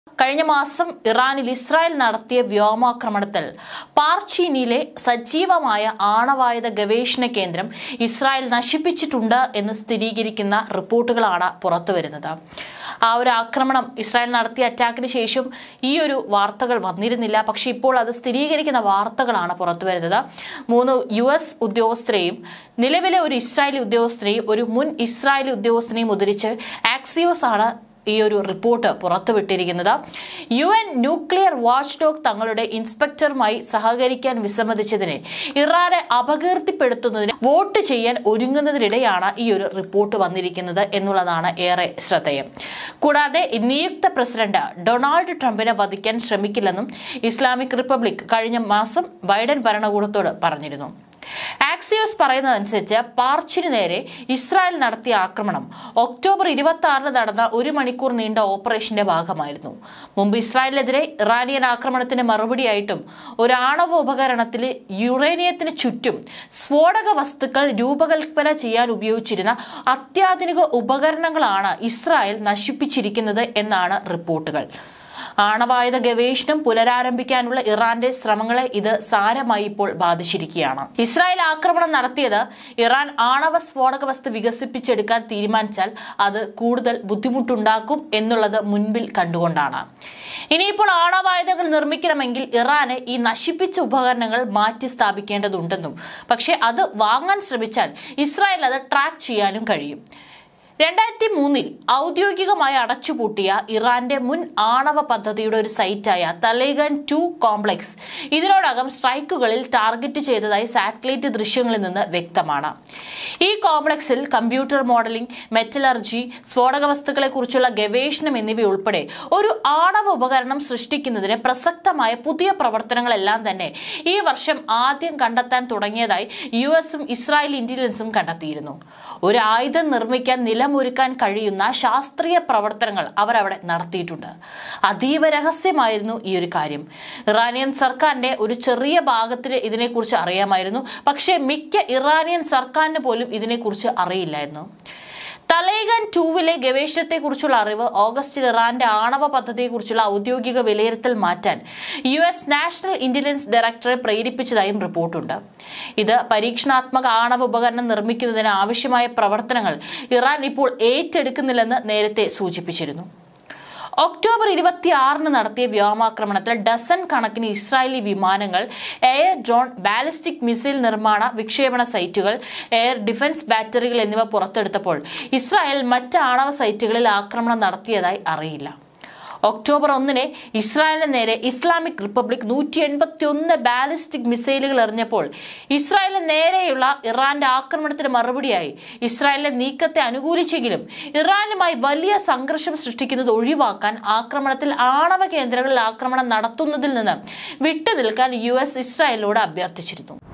കഴിഞ്ഞ മാസം ഇറാനിൽ ഇസ്രായേൽ നടത്തിയ വ്യോമാക്രമണത്തിൽ പാർച്ചീനിയിലെ സജീവമായ ആണവായുധ ഗവേഷണ കേന്ദ്രം ഇസ്രായേൽ നശിപ്പിച്ചിട്ടുണ്ട് എന്ന് സ്ഥിരീകരിക്കുന്ന റിപ്പോർട്ടുകളാണ് പുറത്തുവരുന്നത് ആ ഒരു ആക്രമണം ഇസ്രായേൽ നടത്തിയ അറ്റാക്കിന് ശേഷം ഈ ഒരു വാർത്തകൾ വന്നിരുന്നില്ല പക്ഷെ ഇപ്പോൾ അത് സ്ഥിരീകരിക്കുന്ന വാർത്തകളാണ് പുറത്തുവരുന്നത് മൂന്ന് യു എസ് ഉദ്യോഗസ്ഥരെയും നിലവിലെ ഒരു ഇസ്രായേലി ഉദ്യോഗസ്ഥരെയും ഒരു മുൻ ഇസ്രായേലി ഉദ്യോഗസ്ഥനെയും ഉദ്ധരിച്ച് ആക്സിയോസ് ആണ് ഈ ഒരു റിപ്പോർട്ട് പുറത്തുവിട്ടിരിക്കുന്നത് U N nuclear watchdog തങ്ങളുടെ ഇൻസ്പെക്ടറുമായി സഹകരിക്കാൻ വിസമ്മതിച്ചതിനെ ഇറാനെ അപകീർത്തിപ്പെടുത്തുന്നതിന് വോട്ട് ചെയ്യാൻ ഒരുങ്ങുന്നതിനിടെയാണ് ഈ ഒരു റിപ്പോർട്ട് വന്നിരിക്കുന്നത് എന്നുള്ളതാണ് ഏറെ ശ്രദ്ധേയം കൂടാതെ നിയുക്ത പ്രസിഡന്റ് ഡൊണാൾഡ് ട്രംപിനെ വധിക്കാൻ ശ്രമിക്കില്ലെന്നും ഇസ്ലാമിക് റിപ്പബ്ലിക് കഴിഞ്ഞ മാസം ബൈഡൻ ഭരണകൂടത്തോട് പറഞ്ഞിരുന്നു ആക്സിയോസ് പറയുന്നതനുസരിച്ച് പാർച്ചിന് നേരെ ഇസ്രായേൽ നടത്തിയ ആക്രമണം ഒക്ടോബർ ഇരുപത്തി ആറിന് നടന്ന ഒരു മണിക്കൂർ നീണ്ട ഓപ്പറേഷന്റെ ഭാഗമായിരുന്നു മുമ്പ് ഇസ്രായേലിനെതിരെ ഇറാനിയൻ ആക്രമണത്തിന് മറുപടിയായിട്ടും ഒരു ആണവ ഉപകരണത്തിൽ യുറേനിയത്തിന് ചുറ്റും സ്ഫോടക വസ്തുക്കൾ രൂപകൽപ്പന ചെയ്യാൻ ഉപയോഗിച്ചിരുന്ന അത്യാധുനിക ഉപകരണങ്ങളാണ് ഇസ്രായേൽ നശിപ്പിച്ചിരിക്കുന്നത് എന്നാണ് റിപ്പോർട്ടുകൾ ആണവായുധ ഗവേഷണം പുനരാരംഭിക്കാനുള്ള ഇറാന്റെ ശ്രമങ്ങളെ ഇത് സാരമായി ഇപ്പോൾ ബാധിച്ചിരിക്കുകയാണ് ഇസ്രായേൽ ആക്രമണം നടത്തിയത് ഇറാൻ ആണവ സ്ഫോടക വസ്തു വികസിപ്പിച്ചെടുക്കാൻ തീരുമാനിച്ചാൽ അത് കൂടുതൽ ബുദ്ധിമുട്ടുണ്ടാക്കും എന്നുള്ളത് മുൻപിൽ കണ്ടുകൊണ്ടാണ് ഇനിയിപ്പോൾ ആണവായുധങ്ങൾ നിർമ്മിക്കണമെങ്കിൽ ഇറാന് ഈ നശിപ്പിച്ച ഉപകരണങ്ങൾ മാറ്റി സ്ഥാപിക്കേണ്ടതുണ്ടെന്നും പക്ഷേ അത് വാങ്ങാൻ ശ്രമിച്ചാൽ ഇസ്രായേൽ അത് ട്രാക്ക് ചെയ്യാനും കഴിയും രണ്ടായിരത്തി മൂന്നിൽ ഔദ്യോഗികമായി അടച്ചുപൂട്ടിയ ഇറാന്റെ മുൻ ആണവ പദ്ധതിയുടെ ഒരു സൈറ്റായ തലേഗൻ ടു കോംപ്ലക്സ് ഇതിനോടകം സ്ട്രൈക്കുകളിൽ ടാർഗറ്റ് ചെയ്തതായി സാറ്റലൈറ്റ് ദൃശ്യങ്ങളിൽ നിന്ന് വ്യക്തമാണ് ഈ കോംപ്ലക്സിൽ കമ്പ്യൂട്ടർ മോഡലിംഗ് മെറ്റലർജി സ്ഫോടക വസ്തുക്കളെ കുറിച്ചുള്ള ഗവേഷണം എന്നിവയുൾപ്പെടെ ഒരു ആണവ ഉപകരണം സൃഷ്ടിക്കുന്നതിന് പ്രസക്തമായ പുതിയ പ്രവർത്തനങ്ങളെല്ലാം തന്നെ ഈ വർഷം ആദ്യം കണ്ടെത്താൻ തുടങ്ങിയതായി യു എസും ഇസ്രായേൽ ഇന്റലിജൻസും കണ്ടെത്തിയിരുന്നു ഒരു ആയുധം നിർമ്മിക്കാൻ നിലമൊരുക്കാൻ കഴിയുന്ന ശാസ്ത്രീയ പ്രവർത്തനങ്ങൾ അവരവിടെ നടത്തിയിട്ടുണ്ട് അതീവ രഹസ്യമായിരുന്നു ഈ ഒരു കാര്യം ഇറാനിയൻ സർക്കാരിന്റെ ഒരു ചെറിയ ഭാഗത്തിന് ഇതിനെക്കുറിച്ച് അറിയാമായിരുന്നു പക്ഷേ മിക്ക ഇറാനിയൻ സർക്കാരിന് പോലും ഇതിനെക്കുറിച്ച് അറിയില്ലായിരുന്നു തലേഗൻ ടൂവിലെ ഗവേഷണത്തെക്കുറിച്ചുള്ള അറിവ് ഓഗസ്റ്റിൽ ഇറാന്റെ ആണവ പദ്ധതിയെക്കുറിച്ചുള്ള ഔദ്യോഗിക വിലയിരുത്തൽ മാറ്റാൻ യു എസ് നാഷണൽ ഇന്റലിജൻസ് ഡയറക്ടറെ പ്രേരിപ്പിച്ചതായും റിപ്പോർട്ടുണ്ട് ഇത് പരീക്ഷണാത്മക ആണവ ഉപകരണം നിർമ്മിക്കുന്നതിന് ആവശ്യമായ പ്രവർത്തനങ്ങൾ ഇറാൻ ഇപ്പോൾ ഏറ്റെടുക്കുന്നില്ലെന്ന് നേരത്തെ സൂചിപ്പിച്ചിരുന്നു ഒക്ടോബർ ഇരുപത്തിയാറിന് നടത്തിയ വ്യോമാക്രമണത്തിൽ ഡസൻ കണക്കിന് ഇസ്രായേലി വിമാനങ്ങൾ എയർ ഡ്രോൺ ബാലിസ്റ്റിക് മിസൈൽ നിർമ്മാണ വിക്ഷേപണ സൈറ്റുകൾ എയർ ഡിഫൻസ് ബാറ്ററികൾ എന്നിവ പുറത്തെടുത്തപ്പോൾ ഇസ്രായേൽ മറ്റ് ആണവ സൈറ്റുകളിൽ ആക്രമണം നടത്തിയതായി അറിയില്ല ഒക്ടോബർ ഒന്നിന് ഇസ്രായേലിന് നേരെ ഇസ്ലാമിക് റിപ്പബ്ലിക് നൂറ്റി എൺപത്തി ഒന്ന് ബാലിസ്റ്റിക് മിസൈലുകൾ എറിഞ്ഞപ്പോൾ ഇസ്രായേലിന് നേരെയുള്ള ഇറാന്റെ ആക്രമണത്തിന് മറുപടിയായി ഇസ്രായേലിന്റെ നീക്കത്തെ അനുകൂലിച്ചെങ്കിലും ഇറാനുമായി വലിയ സംഘർഷം സൃഷ്ടിക്കുന്നത് ഒഴിവാക്കാൻ ആക്രമണത്തിൽ ആണവ കേന്ദ്രങ്ങളിൽ ആക്രമണം നടത്തുന്നതിൽ നിന്ന് വിട്ടുനിൽക്കാൻ യു എസ് ഇസ്രായേലിനോട് അഭ്യർത്ഥിച്ചിരുന്നു